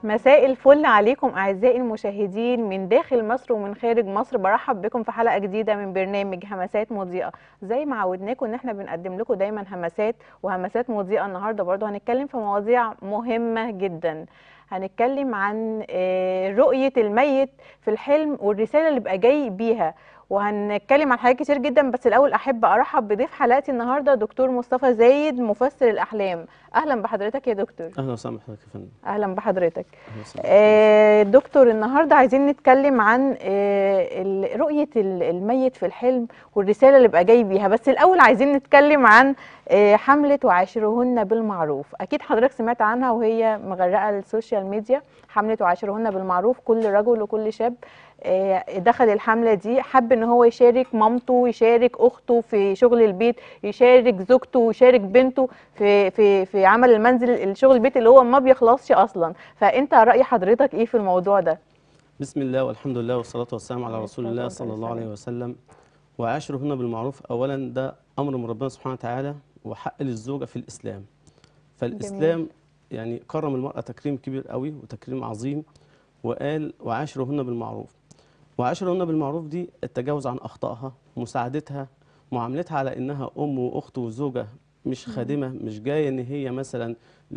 مساء الفل عليكم أعزائي المشاهدين من داخل مصر ومن خارج مصر برحب بكم في حلقة جديدة من برنامج همسات مضيئة زي ما عودناكم إن احنا بنقدم لكم دايما همسات وهمسات مضيئة النهاردة برضو هنتكلم في مواضيع مهمة جدا هنتكلم عن آه، رؤية الميت في الحلم والرسالة اللي بقى جاي بيها وهنتكلم عن حاجات كتير جدا بس الأول أحب أرحب بضيف حلقتي النهاردة دكتور مصطفى زايد مفسر الأحلام أهلا بحضرتك يا دكتور اهلا وسهلا بحضرتك يا فندم أهلا بحضرتك أهلا وسهلا. آه، دكتور النهارده عايزين نتكلم عن آه، ال- رؤية ال- الميت في الحلم والرسالة اللي بقى جاي بيها بس الأول عايزين نتكلم عن آه، حملة وعاشرهن بالمعروف أكيد حضرتك سمعت عنها وهي مغرقة السوشيال ميديا حملة وعاشرهن بالمعروف كل رجل وكل شاب آه، دخل الحملة دي حب ان هو يشارك مامته يشارك اخته في شغل البيت يشارك زوجته يشارك بنته في في في عمل المنزل الشغل البيت اللي هو ما بيخلصش اصلا فانت رأي حضرتك ايه في الموضوع ده بسم الله والحمد لله والصلاة والسلام على عليه رسول الصلاة الله والسلام. صلى الله عليه وسلم وعاشرهن بالمعروف أولا ده أمر من ربنا سبحانه وتعالى وحق للزوجة في الإسلام فالإسلام يعني كرم المرأة تكريم كبير قوي وتكريم عظيم وقال وعاشرهن بالمعروف وعاشرهن بالمعروف دي التجاوز عن أخطائها مساعدتها معاملتها على إنها أم وأخت وزوجة مش خادمة مش جاية إن هي مثلا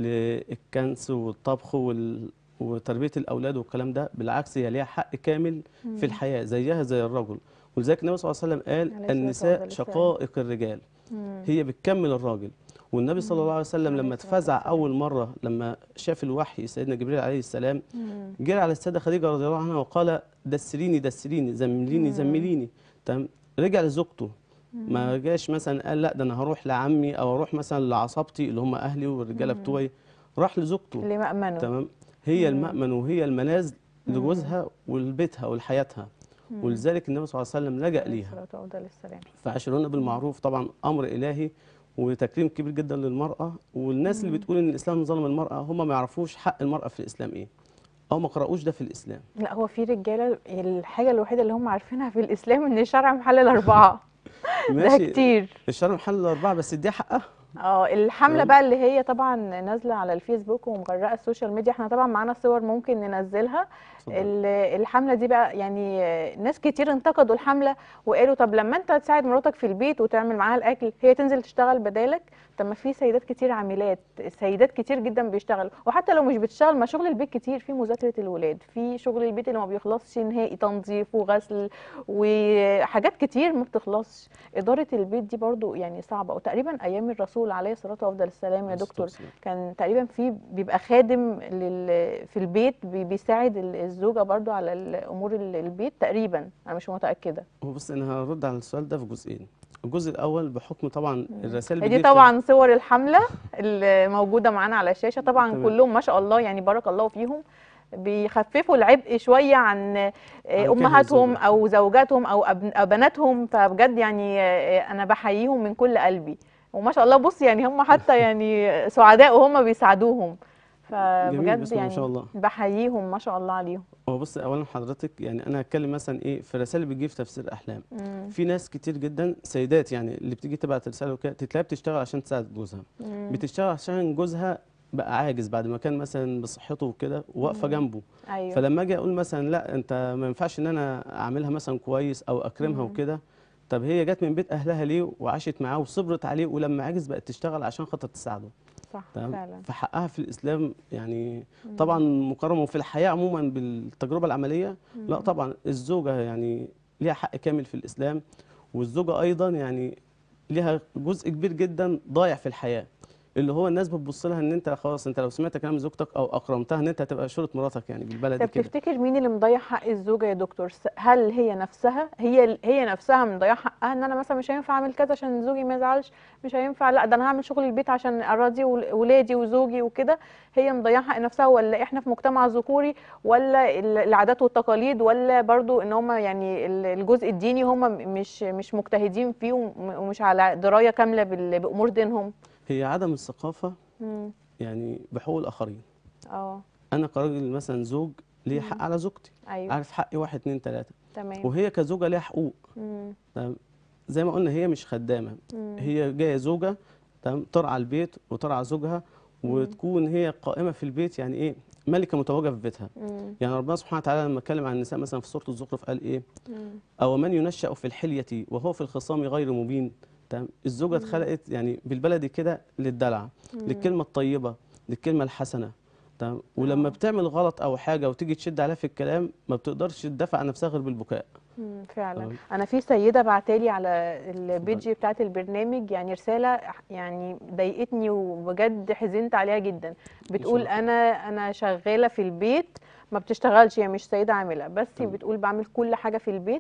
للكنس والطبخ وال وتربية الأولاد والكلام ده بالعكس هي ليها حق كامل في الحياة زيها زي الرجل ولذلك النبي صلى الله عليه وسلم عليه قال الصلاة النساء والسلام. شقائق الرجال مم. هي بتكمل الراجل والنبي صلى الله عليه وسلم عليه لما الصلاة اتفزع والسلام. أول مرة لما شاف الوحي سيدنا جبريل عليه السلام مم. جرى على السيدة خديجة رضي الله عنها وقال دسريني دسريني زمليني زمليني تمام رجع لزوجته ما جاش مثلا قال لا ده انا هروح لعمي او اروح مثلا لعصابتي اللي هم اهلي والرجاله بتوعي راح لزوجته اللي مأمنه تمام هي المأمن وهي الملاذ لجوزها ولبيتها ولحياتها ولذلك النبي صلى الله عليه وسلم لجأ عليه ليها الصلاة وأفضل السلام فعاشرونا بالمعروف طبعا امر الهي وتكريم كبير جدا للمراه والناس اللي بتقول ان الاسلام ظلم المراه هم ما يعرفوش حق المراه في الاسلام ايه او ما قرأوش ده في الاسلام لا هو في رجالة الحاجة الوحيدة اللي هم عارفينها في الإسلام إن الشرع محلل أربعة ده كتير الشرع محل الاربعه بس دي حقها اه الحمله تمام. بقى اللي هي طبعا نازله على الفيسبوك ومغرقه السوشيال ميديا احنا طبعا معانا صور ممكن ننزلها اتفضل. ال- الحمله دي بقى يعني آه، ناس كتير انتقدوا الحمله وقالوا طب لما انت تساعد مراتك في البيت وتعمل معاها الاكل هي تنزل تشتغل بدالك طب ما في سيدات كتير عاملات سيدات كتير جدا بيشتغلوا وحتى لو مش بتشتغل ما شغل البيت كتير في مذاكره الولاد في شغل البيت اللي ما بيخلصش نهائي تنظيف وغسل وحاجات كتير ما بتخلصش اداره البيت دي برضو يعني صعبه وتقريبا ايام الرسول عليه الصلاه وافضل السلام يا عليه الصلاة دكتور والسلام. كان تقريبا في بيبقى خادم لل في البيت بي- بيساعد ال- الزوجه برضو على ال- امور ال- البيت تقريبا انا مش متاكده هو بص انا هرد على السؤال ده في جزئين الجزء الاول بحكم طبعا الرسائل اللي دي بتجيلي في- طبعا صور الحمله اللي موجوده معانا على الشاشه طبعا تمام. كلهم ما شاء الله يعني بارك الله فيهم بيخففوا العبء شويه عن آه، كاهل امهاتهم الزوجة. او زوجاتهم او أب- أو بناتهم فبجد يعني آه، انا بحييهم من كل قلبي وما شاء الله بص يعني هم حتى يعني سعداء وهم بيساعدوهم فبجد بسم الله يعني ما شاء الله. بحييهم ما شاء الله عليهم هو بص اولا حضرتك يعني انا هتكلم مثلا ايه في الرسائل اللي بتجي في تفسير احلام مم. في ناس كتير جدا سيدات يعني اللي بتيجي تبعت رساله وكده تتلاقي بتشتغل عشان تساعد جوزها مم. بتشتغل عشان جوزها بقى عاجز بعد ما كان مثلا بصحته وكده واقفه جنبه ايوه فلما اجي اقول مثلا لا انت ما ينفعش ان انا اعملها مثلا كويس او اكرمها وكده طب هي جت من بيت اهلها ليه وعاشت معاه وصبرت عليه ولما عجز بقت تشتغل عشان خاطر تساعده صح تمام فعلا فحقها في الاسلام يعني طبعا مكرمه وفي الحياه عموما بالتجربه العمليه لا طبعا الزوجه يعني ليها حق كامل في الاسلام والزوجه ايضا يعني ليها جزء كبير جدا ضايع في الحياه اللي هو الناس بتبص لها ان انت خلاص انت لو سمعت كلام زوجتك او اكرمتها ان انت هتبقى شورة مراتك يعني بالبلدي طب كده تفتكر مين اللي مضيع حق الزوجه يا دكتور س- هل هي نفسها هي هي نفسها مضيعه حقها ان انا مثلا مش هينفع اعمل كذا عشان زوجي ما يزعلش مش هينفع لا ده انا هعمل شغل البيت عشان اراضي ول- ولادي وزوجي وكده هي مضيعه حق نفسها ولا احنا في مجتمع ذكوري ولا ال- العادات والتقاليد ولا برضو ان هم يعني ال- الجزء الديني هم مش مش مجتهدين فيه وم- ومش على درايه كامله بال- بامور دينهم هي عدم الثقافه مم. يعني بحقوق الاخرين اه انا كراجل مثلا زوج ليه حق على زوجتي ايوه عارف حقي واحد اتنين تلاته تمام وهي كزوجه ليها حقوق مم. تمام زي ما قلنا هي مش خدامه مم. هي جايه زوجه تمام ترعى البيت وترعى زوجها وتكون هي قائمه في البيت يعني ايه ملكه متوجه في بيتها مم. يعني ربنا سبحانه وتعالى لما اتكلم عن النساء مثلا في سوره الزخرف قال ايه مم. او من ينشأ في الحليه وهو في الخصام غير مبين تمام الزوجه اتخلقت يعني بالبلدي كده للدلع للكلمه الطيبه للكلمه الحسنه تمام ولما آه. بتعمل غلط او حاجه وتيجي تشد عليها في الكلام ما بتقدرش تدافع عن نفسها غير بالبكاء مم، فعلا تمام. انا في سيده بعتالي على البيج بتاعت البرنامج يعني رساله يعني ضايقتني وبجد حزنت عليها جدا بتقول الله. انا انا شغاله في البيت ما بتشتغلش هي مش سيده عامله بس تمام. بتقول بعمل كل حاجه في البيت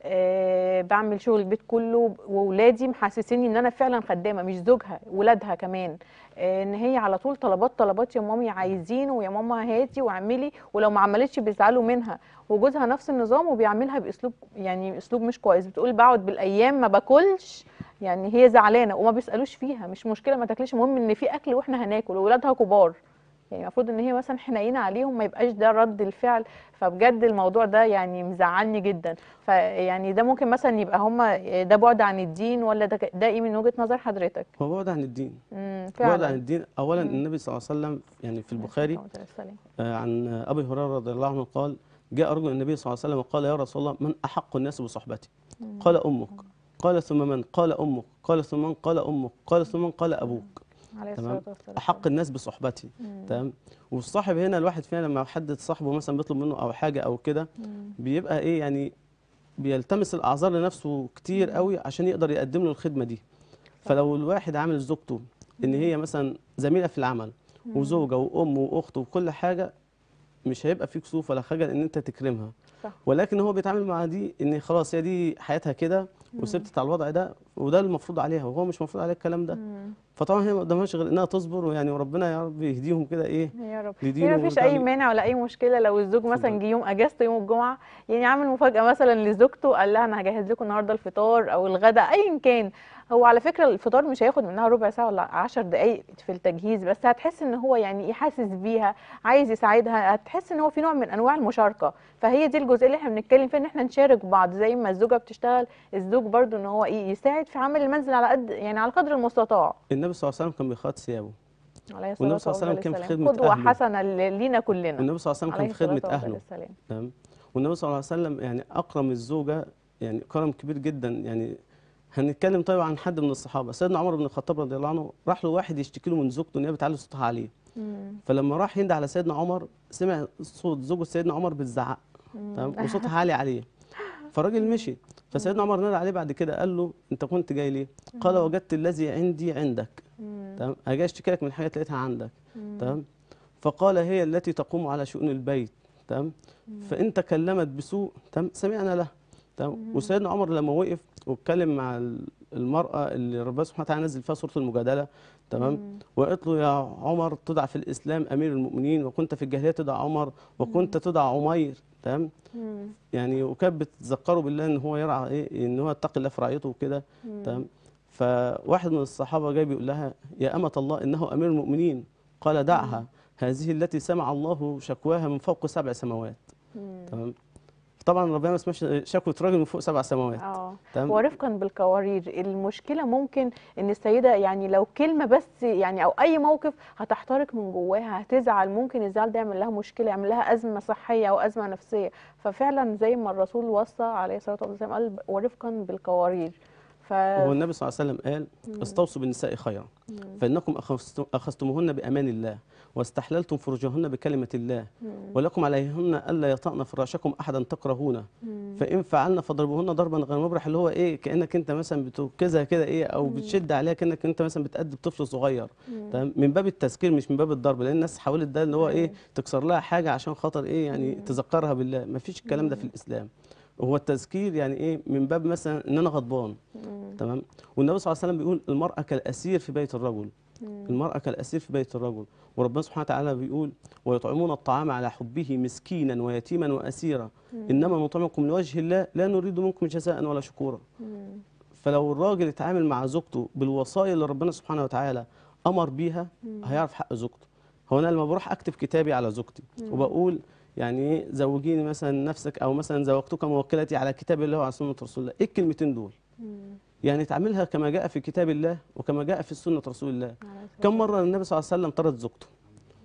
أه بعمل شغل البيت كله واولادي محسسيني ان انا فعلا خدامه مش زوجها ولادها كمان آه، ان هي على طول طلبات طلبات يا مامي عايزين ويا ماما هاتي واعملي ولو ما عملتش بيزعلوا منها وجوزها نفس النظام وبيعملها باسلوب يعني اسلوب مش كويس بتقول بقعد بالايام ما باكلش يعني هي زعلانه وما بيسالوش فيها مش مشكله ما تاكليش المهم ان في اكل واحنا هناكل واولادها كبار يعني المفروض ان هي مثلا حنينه عليهم ما يبقاش ده رد الفعل فبجد الموضوع ده يعني مزعلني جدا فيعني ده ممكن مثلا يبقى هما ده بعد عن الدين ولا ده ده ايه من وجهه نظر حضرتك هو بعد عن الدين امم بعد عن فعلا الدين اولا مم. النبي صلى الله عليه وسلم يعني في البخاري عليه الصلاة والسلام. آه، عن ابي هريره رضي الله عنه قال جاء رجل النبي صلى الله عليه وسلم وقال يا رسول الله من احق الناس بصحبتي مم. قال امك قال ثم من قال امك قال ثم من قال امك قال ثم من قال ابوك عليه تمام. الصلاه والسلام احق الناس بصحبتي مم. تمام والصاحب هنا الواحد فينا لما حد صاحبه مثلا بيطلب منه او حاجه او كده مم. بيبقى ايه يعني بيلتمس الاعذار لنفسه كتير قوي عشان يقدر يقدم له الخدمه دي فلو الواحد عامل زوجته ان هي مثلا زميله في العمل وزوجه وام واخت وكل حاجه مش هيبقى فيك كسوف ولا خجل ان انت تكرمها صح. ولكن هو بيتعامل مع دي ان خلاص هي دي حياتها كده وثبتت على الوضع ده وده المفروض عليها وهو مش المفروض عليه الكلام ده مم. فطبعا هي ما قدامهاش غير انها تصبر ويعني وربنا يا رب يهديهم كده ايه يا رب لدينه هي مفيش ويرجع اي لي- مانع ولا اي مشكله لو الزوج مثلا اتفضل. جه يوم اجازته يوم الجمعه يعني عامل مفاجاه مثلا لزوجته قال لها انا هجهز لكم النهارده الفطار او الغداء ايا كان هو على فكره الفطار مش هياخد منها ربع ساعه ولا 10 دقائق في التجهيز بس هتحس ان هو يعني يحاسس بيها عايز يساعدها هتحس ان هو في نوع من انواع المشاركه فهي دي الجزئيه اللي احنا بنتكلم فيها ان احنا نشارك بعض زي ما الزوجه بتشتغل الزوج برضو ان هو ايه يساعد في عمل المنزل على قد يعني على قدر المستطاع النبي صلى الله عليه وسلم كان بيخاط ثيابه عليه والنبي الصلاه صلى الله عليه وسلم كان في والسلام خدمة قدوه أهله. حسنه ل- لينا كلنا والنبي صلى الله عليه وسلم كان عليه في خدمه الصلاة اهله والسلام تمام والنبي صلى الله عليه وسلم يعني اكرم الزوجه يعني كرم كبير جدا يعني هنتكلم طيب عن حد من الصحابه سيدنا عمر بن الخطاب رضي الله عنه راح له واحد يشتكي له من زوجته ان هي بتعلي صوتها عليه مم. فلما راح يندى على سيدنا عمر سمع صوت زوجة سيدنا عمر بتزعق تمام وصوتها عالي عليه فالراجل مشي فسيدنا عمر نادى عليه بعد كده قال له انت كنت جاي ليه قال وجدت الذي عندي عندك مم. تمام اجي اشتكي لك من حاجه لقيتها عندك مم. تمام فقال هي التي تقوم على شؤون البيت تمام فان تكلمت بسوء تمام سمعنا له تمام وسيدنا عمر لما وقف واتكلم مع ال- المراه اللي ربنا سبحانه وتعالى نزل فيها سوره المجادله تمام مم. وقالت له يا عمر تدعى في الاسلام امير المؤمنين وكنت في الجاهليه تدعى عمر وكنت تدعى عمير تمام مم. يعني وكانت بتذكره بالله ان هو يرعى ايه ان هو يتقي الله في رعيته وكده مم. تمام فواحد من الصحابه جاي بيقول لها يا امه الله انه امير المؤمنين قال دعها هذه التي سمع الله شكواها من فوق سبع سماوات مم. تمام طبعا ربنا ما سمعش شكوى راجل من فوق سبع سماوات اه تمام ورفقا بالقوارير المشكله ممكن ان السيده يعني لو كلمه بس يعني او اي موقف هتحترق من جواها هتزعل ممكن الزعل ده يعمل لها مشكله يعمل لها ازمه صحيه او ازمه نفسيه ففعلا زي ما الرسول وصى عليه الصلاه والسلام قال ورفقا بالقوارير ف هو النبي صلى الله عليه وسلم قال استوصوا بالنساء خيرا مم. فإنكم أخذتم- أخذتموهن بأمان الله واستحللتم فروجهن بكلمة الله مم. ولكم عليهن ألا يطأن فراشكم أحدا تكرهونه مم. فإن فعلن فاضربوهن ضربا غير مبرح اللي هو إيه كأنك أنت مثلا بتوكزها كده إيه أو بتشد عليها كأنك أنت مثلا بتأدب طفل صغير مم. تمام من باب التذكير مش من باب الضرب لأن الناس حاولت ده اللي هو إيه أيوة. تكسر لها حاجة عشان خاطر إيه يعني تذكرها بالله ما فيش الكلام ده في الإسلام هو التذكير يعني إيه من باب مثلا إن أنا غضبان مم. تمام والنبي صلى الله عليه وسلم بيقول المرأة كالأسير في بيت الرجل مم. المرأة كالأسير في بيت الرجل وربنا سبحانه وتعالى بيقول ويطعمون الطعام على حبه مسكينا ويتيما وأسيرا إنما نطعمكم لوجه الله لا نريد منكم جزاء ولا شكورا مم. فلو الراجل اتعامل مع زوجته بالوصايا اللي ربنا سبحانه وتعالى أمر بيها هيعرف حق زوجته هو أنا لما بروح أكتب كتابي على زوجتي وبقول يعني ايه زوجيني مثلا نفسك او مثلا زوجتك موكلتي على كتاب الله وعلى سنه رسول الله ايه الكلمتين دول مم. يعني تعملها كما جاء في كتاب الله وكما جاء في سنه رسول الله عليه الصلاة كم مرة النبي صلى الله عليه وسلم طرد زوجته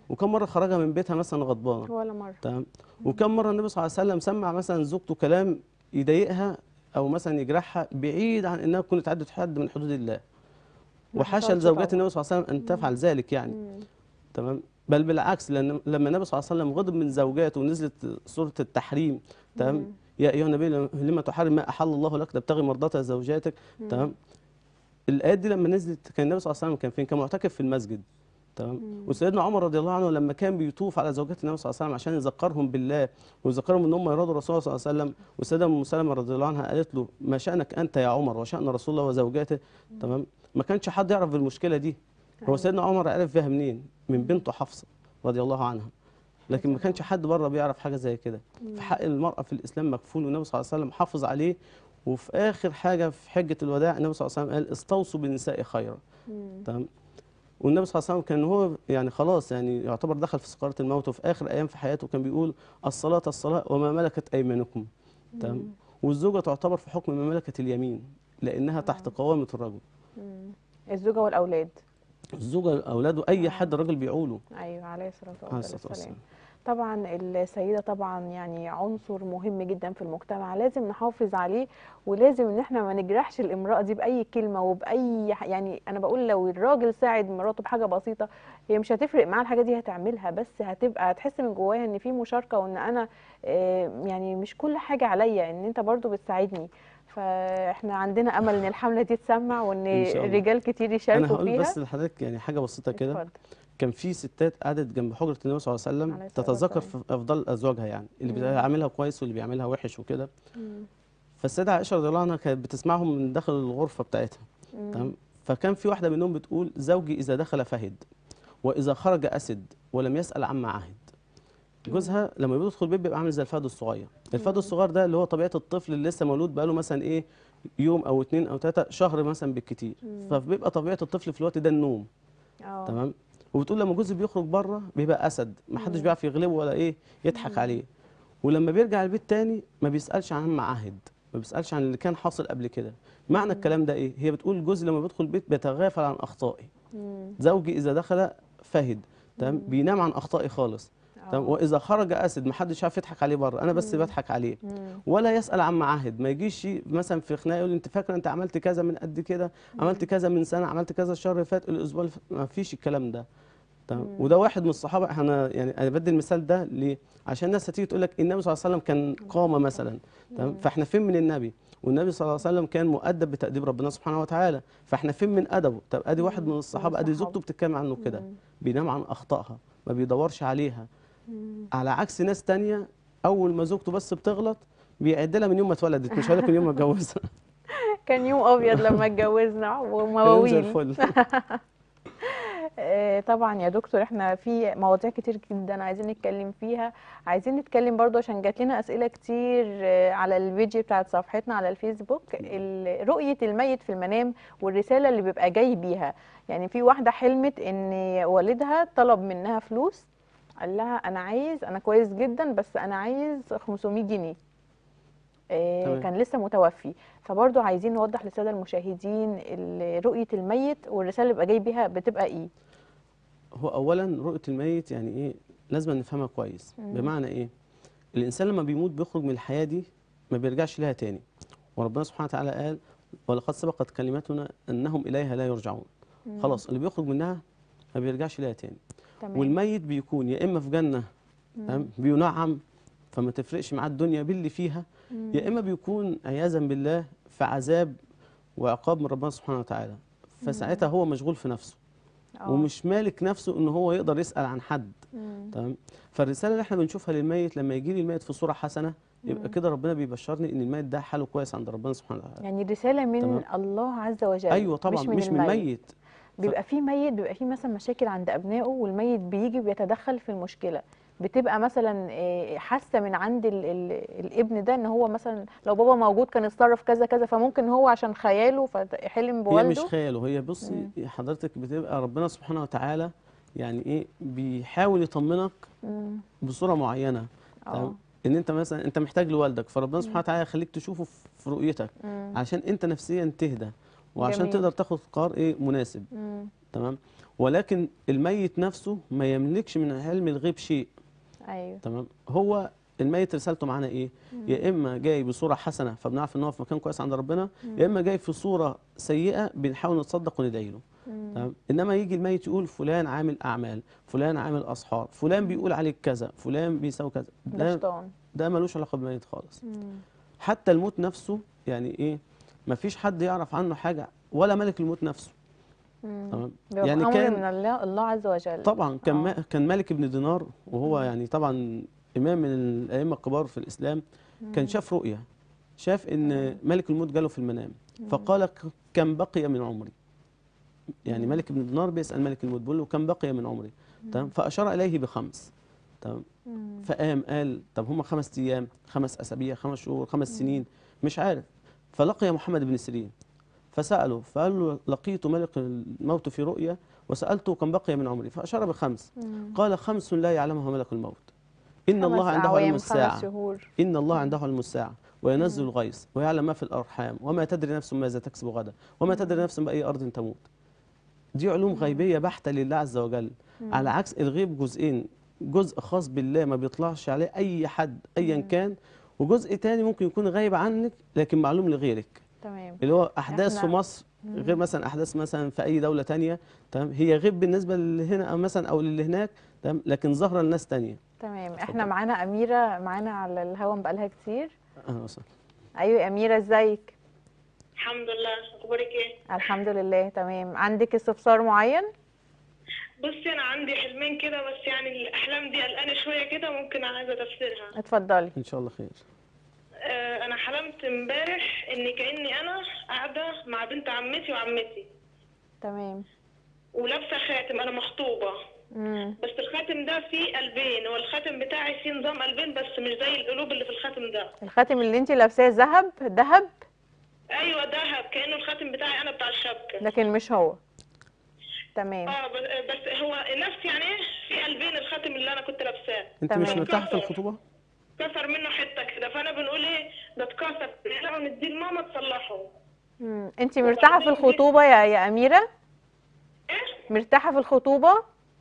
وكم مره خرجها من بيتها مثلا غضبانه ولا مره تمام وكم مره النبي صلى الله عليه وسلم سمع مثلا زوجته كلام يضايقها او مثلا يجرحها بعيد عن انها تكون اتعدت حد من حدود الله ما وحاشا حصلش لزوجات طبعا. النبي صلى الله عليه وسلم ان تفعل ذلك يعني مم. تمام بل بالعكس لان لما النبي صلى الله عليه وسلم غضب من زوجاته ونزلت سوره التحريم تمام مم. يا ايها النبي لما تحرم ما احل الله لك تبتغي مرضات زوجاتك تمام الايات دي لما نزلت كان النبي صلى الله عليه وسلم كان فين كان معتكف في المسجد تمام وسيدنا عمر رضي الله عنه لما كان بيطوف على زوجات النبي صلى الله عليه وسلم عشان يذكرهم بالله ويذكرهم ان هم يرادوا الرسول صلى الله عليه وسلم والسيده ام سلمه رضي الله عنها قالت له ما شانك انت يا عمر وشان رسول الله وزوجاته تمام ما كانش حد يعرف بالمشكله دي هو أيوة. سيدنا عمر عرف فيها منين من بنته حفصه رضي الله عنها لكن ما كانش حد بره بيعرف حاجه زي كده فحق المراه في الاسلام مكفول والنبي صلى الله عليه وسلم حافظ عليه وفي اخر حاجه في حجه الوداع النبي صلى الله عليه وسلم قال استوصوا بالنساء خيرا مم. تمام والنبي صلى الله عليه وسلم كان هو يعني خلاص يعني يعتبر دخل في سكرات الموت وفي اخر ايام في حياته كان بيقول الصلاه الصلاه وما ملكت ايمانكم تمام والزوجه تعتبر في حكم ما ملكت اليمين لانها تحت قوامه الرجل مم. الزوجه والاولاد الزوجه اولاده اي حد الراجل بيعوله ايوه عليه الصلاه عليه الصلاه والسلام والسلام طبعا السيدة طبعا يعني عنصر مهم جدا في المجتمع لازم نحافظ عليه ولازم ان احنا ما نجرحش الامرأة دي بأي كلمة وبأي ح- يعني انا بقول لو الراجل ساعد مراته بحاجة بسيطة هي مش هتفرق معاه الحاجة دي هتعملها بس هتبقى هتحس من جواها ان في مشاركة وان انا آه، يعني مش كل حاجة عليا ان انت برضو بتساعدني فاحنا عندنا امل ان الحملة دي تسمع وان إن شاء الله. الرجال كتير انا يشاركوا هقول فيها بس لحضرتك يعني حاجه بسيطه كده اتفضل. كان في ستات قعدت جنب حجره النبي صلى الله عليه عليه وسلم الصلاة تتذكر والسلام. في افضل ازواجها يعني اللي مم. بيعملها كويس واللي بيعملها وحش وكده مم. فالسيده عائشه رضي الله عنها كانت بتسمعهم من داخل الغرفه بتاعتها مم. تمام فكان في واحده منهم بتقول زوجي اذا دخل فهد واذا خرج اسد ولم يسال عما عهد جوزها لما بيدخل البيت بيبقى عامل زي الفهد الصغير الفهد الصغير ده اللي هو طبيعه الطفل اللي لسه مولود بقاله مثلا ايه يوم او اتنين او تلاته شهر مثلا بالكتير فبيبقى طبيعه الطفل في الوقت ده النوم اه تمام وبتقول لما جوزي بيخرج بره بيبقى اسد ما حدش بيعرف يغلبه ولا ايه يضحك عليه ولما بيرجع البيت تاني ما بيسالش عن معاهد ما بيسالش عن اللي كان حاصل قبل كده معنى الكلام ده ايه هي بتقول جوزي لما بيدخل البيت بيتغافل عن اخطائي مم. زوجي اذا دخل فهد تمام بينام عن اخطائي خالص تمام آه. واذا خرج اسد ما حدش عارف يضحك عليه بره انا بس بضحك عليه مم. ولا يسال عن معاهد ما يجيش مثلا في خناقه يقول لي انت فاكره انت عملت كذا من قد كده عملت كذا من سنه عملت كذا الشهر اللي فات الاسبوع اللي فات ما فيش الكلام ده تمام وده واحد من الصحابه احنا يعني انا بدي المثال ده ليه عشان الناس هتيجي تقول لك النبي صلى الله عليه وسلم كان قامه مثلا تمام فاحنا فين من النبي والنبي صلى الله عليه وسلم كان مؤدب بتاديب ربنا سبحانه وتعالى فاحنا فين من ادبه طب ادي واحد من الصحابه ادي الصحابة. زوجته بتتكلم عنه كده بينام عن اخطائها ما بيدورش عليها على عكس ناس تانية اول ما زوجته بس بتغلط بيعد لها من يوم ما اتولدت مش هقول لك من يوم ما اتجوزها كان يوم ابيض لما اتجوزنا كلام زي ومواويل الفل آه، طبعا يا دكتور احنا في مواضيع كتير جدا عايزين نتكلم فيها عايزين نتكلم برضو عشان جات لنا اسئله كتير آه، على الفيديو بتاعت صفحتنا على الفيسبوك ال- رؤيه الميت في المنام والرساله اللي بيبقى جاي بيها يعني في واحده حلمت ان والدها طلب منها فلوس قال لها انا عايز انا كويس جدا بس انا عايز 500 جنيه آه، تمام. كان لسه متوفي فبرضه عايزين نوضح للساده المشاهدين ال- رؤيه الميت والرساله اللي بيبقى جاي بيها بتبقى ايه هو اولا رؤيه الميت يعني ايه لازم نفهمها كويس بمعنى ايه الانسان لما بيموت بيخرج من الحياه دي ما بيرجعش لها تاني وربنا سبحانه وتعالى قال ولقد سبقت كلمتنا انهم اليها لا يرجعون خلاص اللي بيخرج منها ما بيرجعش لها تاني تمام والميت بيكون يا اما في جنه تمام بينعم فما تفرقش معاه الدنيا باللي فيها يا اما بيكون عياذا بالله في عذاب وعقاب من ربنا سبحانه وتعالى فساعتها هو مشغول في نفسه آه. ومش مالك نفسه ان هو يقدر يسال عن حد مم. تمام فالرساله اللي احنا بنشوفها للميت لما يجي لي الميت في صوره حسنه يبقى كده ربنا بيبشرني ان الميت ده حاله كويس عند ربنا سبحانه وتعالى يعني رساله من تمام. الله عز وجل ايوه طبعا مش من, مش من الميت. الميت بيبقى في ميت بيبقى في مثلا مشاكل عند ابنائه والميت بيجي بيتدخل في المشكله بتبقى مثلا آه، حاسه من عند ال ال الابن ده ان هو مثلا لو بابا موجود كان اتصرف كذا كذا فممكن هو عشان خياله فحلم هي بوالده مش خياله هي بصي حضرتك بتبقى ربنا سبحانه وتعالى يعني ايه بيحاول يطمنك مم. بصوره معينه اه تمام ان انت مثلا انت محتاج لوالدك فربنا سبحانه وتعالى يخليك تشوفه في- في رؤيتك مم. عشان انت نفسيا تهدى وعشان جميل. تقدر تاخد قرار ايه مناسب مم. تمام ولكن الميت نفسه ما يملكش من علم الغيب شيء ايوه تمام هو الميت رسالته معانا ايه يا اما جاي بصوره حسنه فبنعرف ان هو في مكان كويس عند ربنا يا اما جاي في صوره سيئه بنحاول نتصدق وندعي له تمام انما يجي الميت يقول فلان عامل اعمال فلان عامل اسحار فلان بيقول عليك كذا فلان بيسوي كذا ده ده شيطان ده ملوش علاقه بالميت خالص مم. حتى الموت نفسه يعني ايه مفيش حد يعرف عنه حاجه ولا ملك الموت نفسه مم. تمام بيبقى يعني امر كان من الله الله عز وجل طبعا كان آه. ما كان مالك بن دينار وهو يعني طبعا امام من الائمه الكبار في الاسلام كان شاف رؤيه شاف ان ملك الموت جاله في المنام فقال ك- كم بقي من عمري يعني ملك بن دينار بيسال ملك الموت بيقول له كم بقي من عمري تمام فاشار اليه بخمس تمام مم. فقام قال طب هم خمس ايام خمس اسابيع خمس شهور خمس سنين مش عارف فلقي محمد بن سيرين فساله فقال له لقيت ملك الموت في رؤيا وسالته كم بقي من عمري فاشار بخمس مم. قال خمس لا يعلمها ملك الموت إن خمس الله عنده أعوام، علم خمس الساعة شهور إن الله عنده علم الساعة وينزل الغيث ويعلم ما في الأرحام وما تدري نفس ماذا تكسب غدا وما تدري نفس بأي أرض تموت دي علوم غيبية بحتة لله عز وجل على عكس الغيب جزئين جزء خاص بالله ما بيطلعش عليه أي حد أيا كان وجزء تاني ممكن يكون غايب عنك لكن معلوم لغيرك تمام اللي هو أحداث في إحنا- مصر غير مثلا أحداث مثلا في أي دولة تانية تمام هي غيب بالنسبة اللي هنا أو مثلا أو اللي هناك تمام لكن ظاهرة لناس تانية تمام احنا اتفضل. معانا اميره معانا على الهوا بقالها كتير أهلا وسهلا ايوه يا اميره ازيك الحمد لله اخبارك ايه الحمد لله تمام عندك استفسار معين بصي انا عندي حلمين كده بس يعني الاحلام دي قلقانه شويه كده ممكن عايزه تفسيرها اتفضلي إن شاء الله خير آه انا حلمت امبارح ان كاني انا قاعده مع بنت عمتي وعمتي تمام ولابسه خاتم انا مخطوبه امم بس الخاتم ده فيه قلبين هو الخاتم بتاعي فيه نظام قلبين بس مش زي القلوب اللي في الخاتم ده الخاتم اللي انت لابساه ذهب ذهب ايوه دهب كانه الخاتم بتاعي انا بتاع الشبكه لكن مش هو تمام اه بس- بس هو نفس يعني ايه في قلبين الخاتم اللي انا كنت لابساه انت مش تمام. مرتاح في الخطوبه كسر منه حته كده فانا بنقول ايه ده اتكسر نقلعه نديه لماما تصلحه مم. انت مرتاحه في الخطوبه يا يا اميره ايه مرتاحه في الخطوبه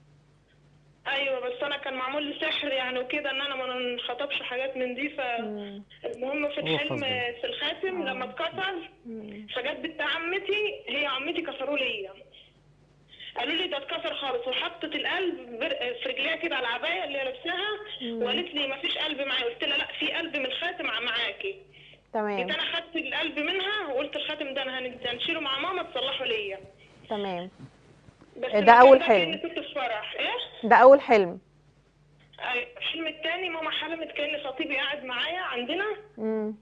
ايوه بس انا كان معمول لي سحر يعني وكده ان انا ما نخطبش حاجات من دي فالمهم في هو الحلم خاص بيه. في الخاتم لما اتكسر فجت بنت عمتي هي عمتي كسروا ليا قالوا لي ده اتكسر خالص وحطت القلب بر- في رجليها كده على العبايه اللي هي لابساها وقالت لي ما فيش قلب معايا قلت لها لا في قلب من الخاتم معاكي تمام جيت انا خدت القلب منها وقلت الخاتم ده انا هن- هنشيله مع ماما تصلحه ليا تمام بس ده المكان أول ده حلم. كأني كنت في فرح ايه ده اول حلم أيوة. الحلم التاني ماما حلمت كأن خطيبي قاعد معايا عندنا امم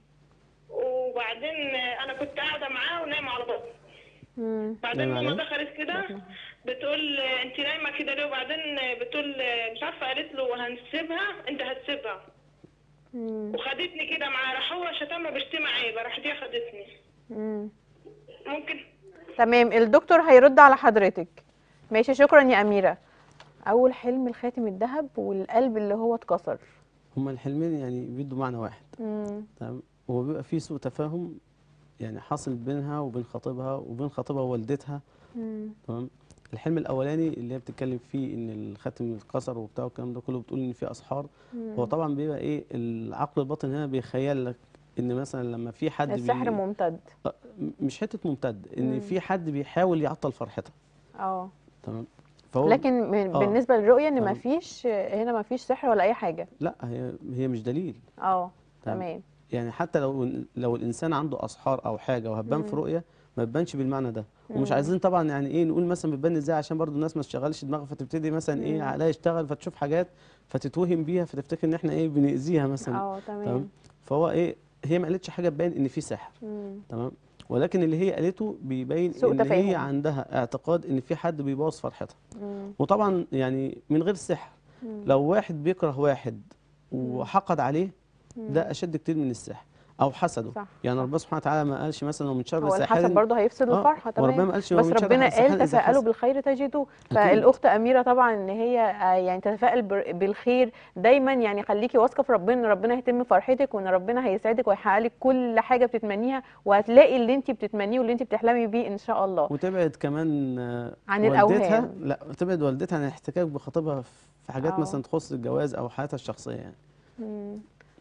وبعدين انا كنت قاعده معاه ونايمه على بطني امم بعدين نايمة ماما عليه؟ دخلت كده بتقول انت نايمه كده ليه وبعدين بتقول مش عارفه قالت له هنسيبها انت هتسيبها امم وخدتني كده معاه راح هو شتمها بشتمه عيبه راح دي خدتني امم ممكن تمام الدكتور هيرد على حضرتك ماشي شكرا يا اميره اول حلم الخاتم الذهب والقلب اللي هو اتكسر هما الحلمين يعني بيدوا معنى واحد امم تمام هو بيبقى فيه سوء تفاهم يعني حاصل بينها وبين خطيبها وبين خطيبها ووالدتها امم تمام الحلم الاولاني اللي هي بتتكلم فيه ان الخاتم اتكسر وبتاع والكلام ده كله بتقول ان في اسحار هو طبعا بيبقى ايه العقل الباطن هنا بيخيل لك ان مثلا لما في حد بي- السحر ممتد آه، مش حته ممتد ان مم. في حد بيحاول يعطل فرحتها اه تمام فهو لكن من آه. بالنسبه للرؤيه ان تمام. مفيش هنا مفيش سحر ولا اي حاجه لا هي هي مش دليل اه تمام. تمام يعني حتى لو لو الانسان عنده اسحار او حاجه وهتبان في رؤيه ما تبانش بالمعنى ده ومش عايزين طبعا يعني ايه نقول مثلا بتبان ازاي عشان برضو الناس ما تشغلش دماغها فتبتدي مثلا ايه عقلها يشتغل فتشوف حاجات فتتوهم بيها فتفتكر ان احنا ايه بنأذيها مثلا اه تمام تمام فهو ايه هي ما قالتش حاجه تبين ان في سحر مم. تمام ولكن اللي هي قالته بيبين سوء ان هي تفاهم. عندها اعتقاد ان في حد بيبوظ فرحتها مم. وطبعا يعني من غير سحر مم. لو واحد بيكره واحد وحقد عليه ده اشد كتير من السحر او حسده صح، يعني صح. ربنا سبحانه وتعالى ما قالش مثلا ومن شر هو ساحر الحسد برضه هيفسد آه، الفرحه وربنا تمام ما قالش بس ومن شر ربنا ساحر قال إذا تفاءلوا حسد. بالخير تجدوه أكيد. فالاخت اميره طبعا ان هي آه، يعني تتفائل بر- بالخير دايما يعني خليكي واثقه في ربنا ان ربنا هيتم فرحتك وان ربنا هيسعدك وهيحقق لك كل حاجه بتتمنيها وهتلاقي اللي انت بتتمنيه واللي انت بتحلمي بيه ان شاء الله وتبعد كمان آه، عن والدتها الأوهام. لا تبعد والدتها عن الاحتكاك بخطيبها في حاجات آه. مثلا تخص الجواز او حياتها الشخصيه يعني مم.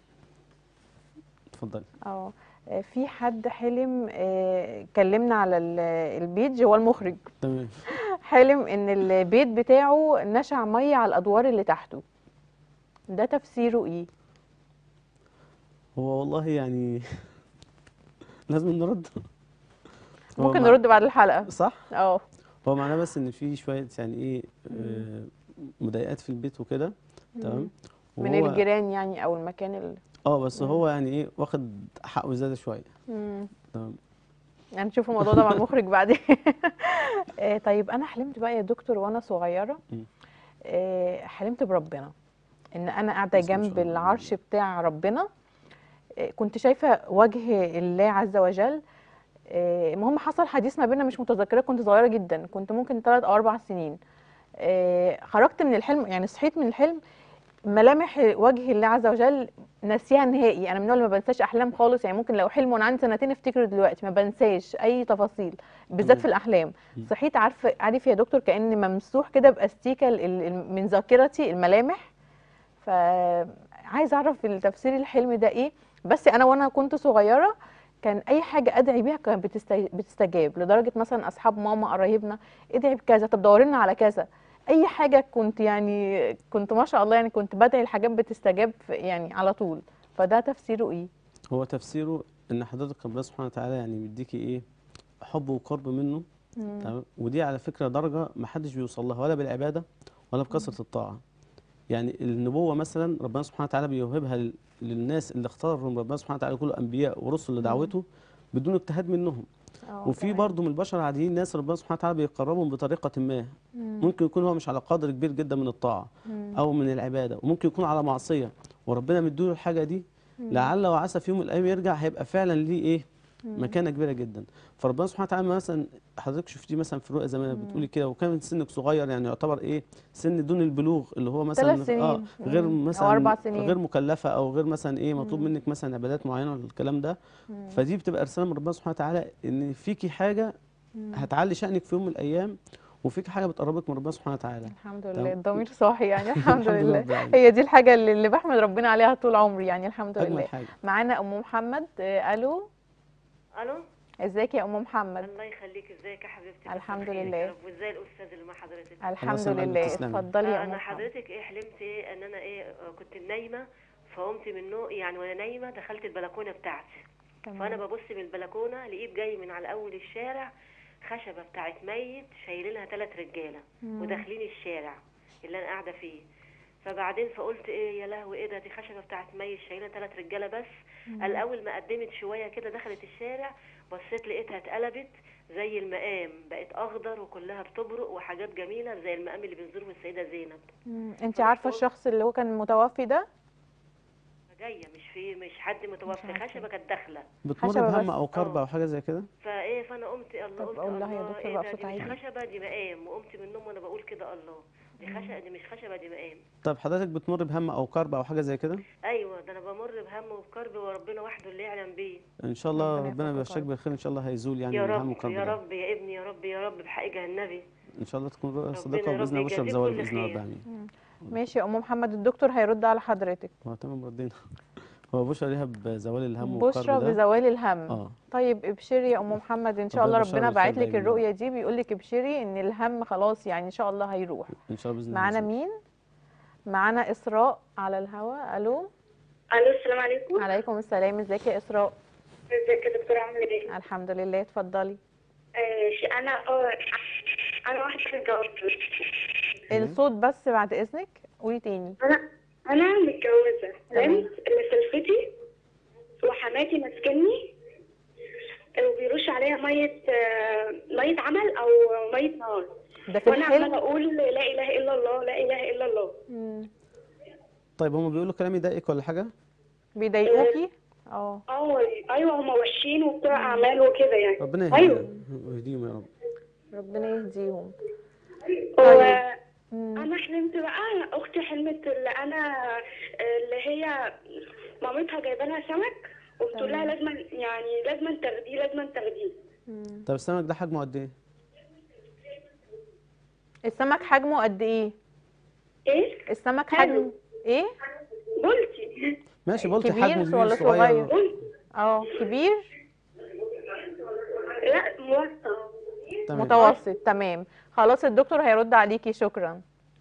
اتفضلي اه آه، في حد حلم آه، كلمنا على ال- البيج هو المخرج تمام حلم ان البيت بتاعه نشع ميه على الادوار اللي تحته ده تفسيره ايه هو والله يعني لازم نرد هو ممكن مع- نرد بعد الحلقه صح اه هو معناه بس ان في شويه يعني ايه آه، مضايقات في البيت وكده تمام من وهو- الجيران يعني او المكان اللي اه بس هو يعني ايه واخد حقه زياده شويه مم. تمام هنشوف الموضوع ده مع المخرج بعدين آه، طيب انا حلمت بقى يا دكتور وانا صغيره مم. آه، حلمت بربنا ان انا قاعده بسم الله ما جنب شاء الله. العرش بتاع ربنا آه، كنت شايفه وجه الله عز وجل آه، المهم حصل حديث ما بيننا مش متذكره كنت صغيره جدا كنت ممكن ثلاث او اربع سنين آه، خرجت من الحلم يعني صحيت من الحلم ملامح وجه الله عز وجل ناسيها نهائي انا من النوع اللي ما بنساش احلام خالص يعني ممكن لو حلم وانا عندي سنتين افتكره دلوقتي ما بنساش اي تفاصيل بالذات تمام. في الاحلام مم. صحيت عارفه عارف يا دكتور كان ممسوح كده باستيكه ال- ال- من ذاكرتي الملامح فعايز اعرف التفسير الحلم ده ايه بس انا وانا كنت صغيره كان اي حاجه ادعي بيها كانت بتست- بتستجاب لدرجه مثلا اصحاب ماما قرايبنا ادعي بكذا طب دوري لنا على كذا اي حاجه كنت يعني كنت ما شاء الله يعني كنت بدعي الحاجات بتستجاب في- يعني على طول فده تفسيره ايه هو تفسيره ان حضرتك ربنا سبحانه وتعالى يعني بيديكي ايه حب وقرب منه تمام ودي على فكره درجه ما حدش بيوصل لها ولا بالعباده ولا بكثره الطاعه يعني النبوه مثلا ربنا سبحانه وتعالى بيوهبها لل- للناس اللي اختارهم ربنا سبحانه وتعالى كله انبياء ورسل لدعوته بدون اجتهاد منهم آه، وفي تمام. برضه من البشر العاديين ناس ربنا سبحانه وتعالى بيقربهم بطريقه ما مم. ممكن يكون هو مش على قدر كبير جدا من الطاعه مم. او من العباده وممكن يكون على معصيه وربنا مديله الحاجه دي لعل وعسى في يوم من الايام يرجع هيبقى فعلا ليه ايه مكانه كبيره جدا فربنا سبحانه وتعالى مثلا حضرتك شفتيه مثلا في الرؤيا زي ما بتقولي كده وكان سنك صغير يعني يعتبر ايه سن دون البلوغ اللي هو مثلا ثلاث سنين. غير مم. أو مثلا أربع سنين. غير مكلفه او غير مثلا ايه مطلوب منك مثلا عبادات معينه ولا الكلام ده فدي بتبقى رساله من ربنا سبحانه وتعالى ان فيكي حاجه هتعلي شأنك في يوم من الايام وفيكي حاجه بتقربك من ربنا سبحانه وتعالى الحمد تمام. لله الضمير صاحي يعني الحمد الحمد لله لله رب العالمين. هي دي الحاجه اللي, اللي بحمد ربنا عليها طول عمري يعني الحمد لله اجمل حاجه معانا ام محمد آه، الو الو ازيك يا ام محمد الله يخليك ازيك يا حبيبتي الحمد مساء الخير لله. يا رب وازاي الاستاذ اللي مع حضرتك الحمد يسلمك لله وتسلمي. اتفضلي يا آه، ام انا محمد حضرتك ايه حلمت ايه ان انا ايه آه، كنت نايمه فقمت من النوم يعني وانا نايمه دخلت البلكونه بتاعتي فانا تمام ببص من البلكونه لقيت جاي من على اول الشارع خشبه بتاعت ميت شايلينها ثلاث رجاله وداخلين الشارع اللي انا قاعده فيه فبعدين فقلت ايه يا لهوي ايه ده دي خشبه بتاعت ميت شايلينها ثلاث رجاله بس قال اول ما قدمت شويه كده دخلت الشارع بصيت لقيتها اتقلبت زي المقام بقت اخضر وكلها بتبرق وحاجات جميله زي المقام اللي بنزوره السيده زينب مم. انت عارفه الشخص اللي هو كان متوفي ده جايه مش في مش حد متوفي عارفة. خشبه كانت داخله بتمر خشبة بهم بس. او كرب آه. او حاجه زي كده فايه فانا قمت الله طب قلت أقول لها يا الله دكتور ايه بقى ده بصوت دي مش عالي. خشبه دي مقام وقمت من النوم وانا بقول كده الله دي خشبه دي مش خشبه دي مقام طب حضرتك بتمر بهم او كرب او حاجه زي كده ايوه ده انا بمر بهم وبكرب وربنا وحده اللي يعلم بيه ان شاء الله ربنا ربنا يفك يبشرك كربك. بالخير ان شاء الله هيزول يعني يا من الهم رب والكرب يا ده رب يا ابني يا رب يا رب بحقيقه النبي ان شاء الله تكون رؤيا ربنا صادقه يا رب وباذن الله بشرى يجازيك بزوال كل باذن الله رب خير. العالمين ماشي يا ام محمد الدكتور هيرد على حضرتك هو تمام ردينا هو بشرى ليها بزوال الهم بشرى والكرب ده بزوال الهم اه طيب ابشري يا ام محمد ان شاء ربنا الله يبشرها ربنا بالخير باعت لك دايما. الرؤيه دي بيقول لك ابشري ان الهم خلاص يعني ان شاء الله هيروح ان شاء الله باذن الله معانا هيزول. مين معانا اسراء على الهوا الو الو السلام عليكم عليكم السلام ازيك يا اسراء ازيك يا دكتوره عامله ايه الحمد لله اتفضلي آه ش- انا اه انا واحده اتجوزت الصوت بس بعد اذنك قولي تاني انا انا متجوزه تمام. نمت لسلفتي وحماتي ماسكني وبيرش عليها ميه آه، ميه عمل او ميه نار ده في وانا عماله الحلم اقول لا اله الا الله لا اله الا الله مم. طيب هم بيقولوا كلام يضايقك ولا حاجه بيضايقوكي اه اه ايوه هم وحشين وبتوع اعمال وكده يعني ربنا ايوه يهديهم ويهديهم يا رب ربنا يهديهم و... مم. انا حلمت بقى اختي حلمت اللي انا اللي هي مامتها جايبه لها سمك وبتقول لها لازم يعني لازم تاخديه لازم تاخديه مم. طب السمك ده حجمه قد ايه؟ السمك حجمه قد ايه ايه السمك حلو. حجمه ايه بولتي ماشي بولتي كبير حجمه كبير ولا صغير صغير؟ بولتي اه كبير لا موسط تمام متوسط تمام خلاص الدكتور هيرد عليكي شكرا